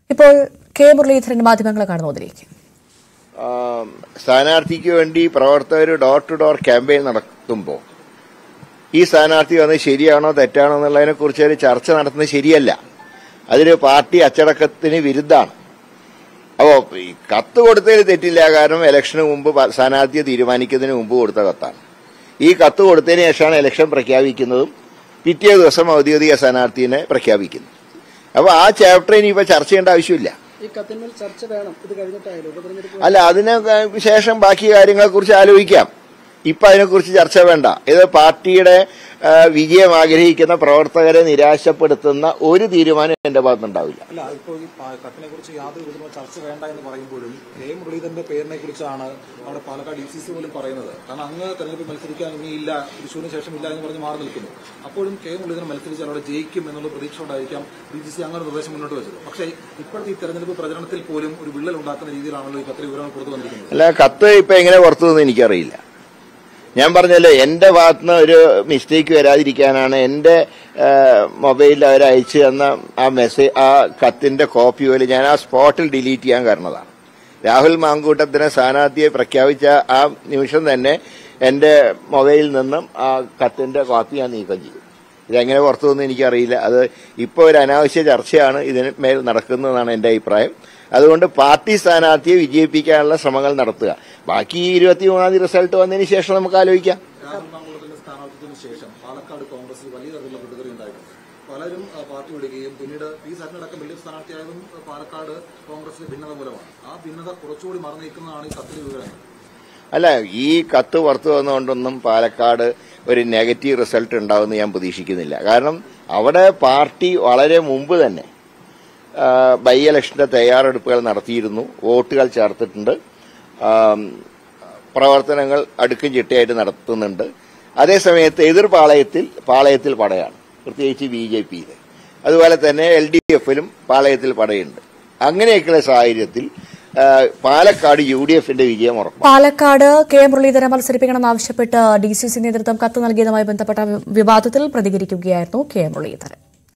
ഇപ്പോൾ കെ മുരളീധരൻ മാധ്യമങ്ങളെ കാണുന്നതിലേക്ക് ആം, സ്ഥാനാർത്ഥിക്ക് വേണ്ടി പ്രവർത്തകർ ഡോർ ടു ഡോർ ക്യാമ്പയിൻ നടത്തുമ്പോൾ ഈ സ്ഥാനാർത്ഥി വന്നത് ശരിയാണോ തെറ്റാണോ എന്നുള്ളതിനെ കുറിച്ച് ഒരു ചർച്ച നടത്തുന്നത് ശരിയല്ല അതൊരു പാർട്ടി അച്ചടക്കത്തിന് വിരുദ്ധാണ് അപ്പോ ഈ കത്ത് കൊടുത്തതിൽ തെറ്റില്ല കാരണം ഇലക്ഷന് മുമ്പ് പ- സ്ഥാനാർത്ഥിയെ തീരുമാനിക്കുന്നതിന് മുമ്പ് കൊടുത്ത കത്താണ് ഈ കത്ത് കൊടുത്തതിന് ശേഷമാണ് ഇലക്ഷൻ പ്രഖ്യാപിക്കുന്നതും പിറ്റേ ദിവസം ഔദ്യോഗിക സ്ഥാനാർത്ഥിനെ പ്രഖ്യാപിക്കുന്നു അപ്പൊ ആ ചാപ്റ്റർ ഇനിയിപ്പോ ചർച്ച ചെയ്യേണ്ട ആവശ്യമില്ല ഈ കത്തിന്മേൽ ചർച്ച വേണം ഇത് കഴിഞ്ഞിട്ടായാലും ഉപതെരഞ്ഞെടുപ്പ് അല്ല അതിന് ശേഷം ബാക്കി കാര്യങ്ങളെ കുറിച്ച് ആലോചിക്കാം ഇപ്പൊ അതിനെക്കുറിച്ച് ചർച്ച വേണ്ട ഇത് പാർട്ടിയുടെ ആ, വിജയം ആഗ്രഹിക്കുന്ന പ്രവർത്തകരെ നിരാശപ്പെടുത്തുന്ന ഒരു തീരുമാനം എന്റെ ഭാഗത്തുനിന്നുണ്ടാവില്ല അല്ല ഇപ്പോൾ ഈ കത്തിനെ കുറിച്ച് യാതൊരു വിധമായ ചർച്ച വേണ്ട എന്ന് പറയുമ്പോഴും കെ മുരളീധരന്റെ പേരിനെ കുറിച്ചാണ് അവിടെ പാലക്കാട് ഡി സി സി പോലും പറയുന്നത് കാരണം അങ്ങ് തെരഞ്ഞെടുപ്പിൽ മത്സരിക്കാൻ ഇനിയില്ല തൃശ്ശൂരിന് ശേഷം ഇല്ല എന്ന് പറഞ്ഞ് മാറി നിൽക്കുന്നു അപ്പോഴും കെ മുരളീധരൻ മത്സരിച്ചാൽ അവിടെ ജയിക്കും എന്നുള്ള പ്രതീക്ഷ കൊണ്ടായിരിക്കാം ഡി സി സി അങ്ങനെ നിർദ്ദേശം മുന്നോട്ട് വെച്ചത് പക്ഷേ ഇപ്പോഴത്തെ ഈ തെരഞ്ഞെടുപ്പ് പ്രചരണത്തിൽ പോലും ഒരു വിള്ളൽ ഉണ്ടാക്കുന്ന രീതിയിലാണല്ലോ ഈ കത്തിൽ വിവരങ്ങൾ പുറത്തു വന്നിരിക്കുന്നത് അല്ല കത്ത് ഇപ്പൊ എങ്ങനെ പുറത്തു വന്നു എനിക്കറിയില്ല ഞാൻ പറഞ്ഞല്ലോ എന്റെ ഭാഗത്തുനിന്ന് ഒരു മിസ്റ്റേക്ക് വരാതിരിക്കാനാണ് എന്റെ മൊബൈലിൽ അവർ അയച്ചു തന്ന ആ മെസ്സേജ് ആ കത്തിന്റെ കോപ്പി പോലും ഞാൻ ആ സ്പോട്ടിൽ ഡിലീറ്റ് ചെയ്യാൻ കാരണതാണ് രാഹുൽ മാങ്കൂട്ടത്തിനെ സ്ഥാനാർത്ഥിയെ പ്രഖ്യാപിച്ച ആ നിമിഷം തന്നെ എന്റെ മൊബൈലിൽ നിന്നും ആ കത്തിന്റെ കോപ്പി ഞാൻ നീക്കം ചെയ്തു ഇതെങ്ങനെ പുറത്തു വന്നു എനിക്കറിയില്ല അത് ഇപ്പോൾ ഒരു അനാവശ്യ ചർച്ചയാണ് ഇതിന് മേൽ നടക്കുന്നതെന്നാണ് എന്റെ അഭിപ്രായം അതുകൊണ്ട് പാർട്ടി സ്ഥാനാർത്ഥിയെ വിജയിപ്പിക്കാനുള്ള ശ്രമങ്ങൾ നടത്തുക ബാക്കി ഇരുപത്തി മൂന്നാം തീയതി റിസൾട്ട് വന്നതിന് ശേഷം നമുക്ക് ആലോചിക്കാം രാഹുൽ മാങ്കുളത്തിന്റെ സ്ഥാനാർത്ഥിത്വത്തിന് ശേഷം പാലക്കാട് കോൺഗ്രസിൽ വലിയ തരത്തിലുള്ള പ്രതികരണം ഉണ്ടായിട്ടുണ്ട് പലരും ആ, പാർട്ടി വിടുകയും പിന്നീട് പി സരനടക്കം വലിയ സ്ഥാനാർത്ഥിയായതും ആ, പാലക്കാട് കോൺഗ്രസിലെ ഭിന്നത മൂലമാണ് ആ ഭിന്നത കുറച്ചുകൂടി മറന്നു നിൽക്കുന്നതാണ് ഈ കത്തിലെ വിവരങ്ങൾ അല്ല ഈ കത്ത് പുറത്തു വന്നുകൊണ്ടൊന്നും പാലക്കാട് ഒരു നെഗറ്റീവ് റിസൾട്ട് ഉണ്ടാവുമെന്ന് ഞാൻ പ്രതീക്ഷിക്കുന്നില്ല കാരണം അവിടെ പാർട്ടി വളരെ മുമ്പ് തന്നെ ആ, ബൈ ഇലക്ഷന്റെ തയ്യാറെടുപ്പുകൾ നടത്തിയിരുന്നു വോട്ടുകൾ ചേർത്തിട്ടുണ്ട് ആം, പ്രവർത്തനങ്ങൾ അടുക്കും ചിട്ടയായിട്ട് നടത്തുന്നുണ്ട് അതേസമയത്ത് എതിർ പാളയത്തിൽ പാളയത്തിൽ പടയാണ് പ്രത്യേകിച്ച് ബി ജെ പിയിൽ അതുപോലെ തന്നെ എൽ ഡി എഫിലും പാളയത്തിൽ പടയുണ്ട് അങ്ങനെയൊക്കെയുള്ള സാഹചര്യത്തിൽ ആ, പാലക്കാട് യു ഡി എഫിന്റെ വിജയം ഉറപ്പാണ് പാലക്കാട് കെ മുരളീധരൻ മത്സരിപ്പിക്കണമെന്നാവശ്യപ്പെട്ട് ഡി സി സി നേതൃത്വം കത്ത് നൽകിയതുമായി ബന്ധപ്പെട്ട വിവാദത്തിൽ പ്രതികരിക്കുകയായിരുന്നു കെ മുരളീധരൻ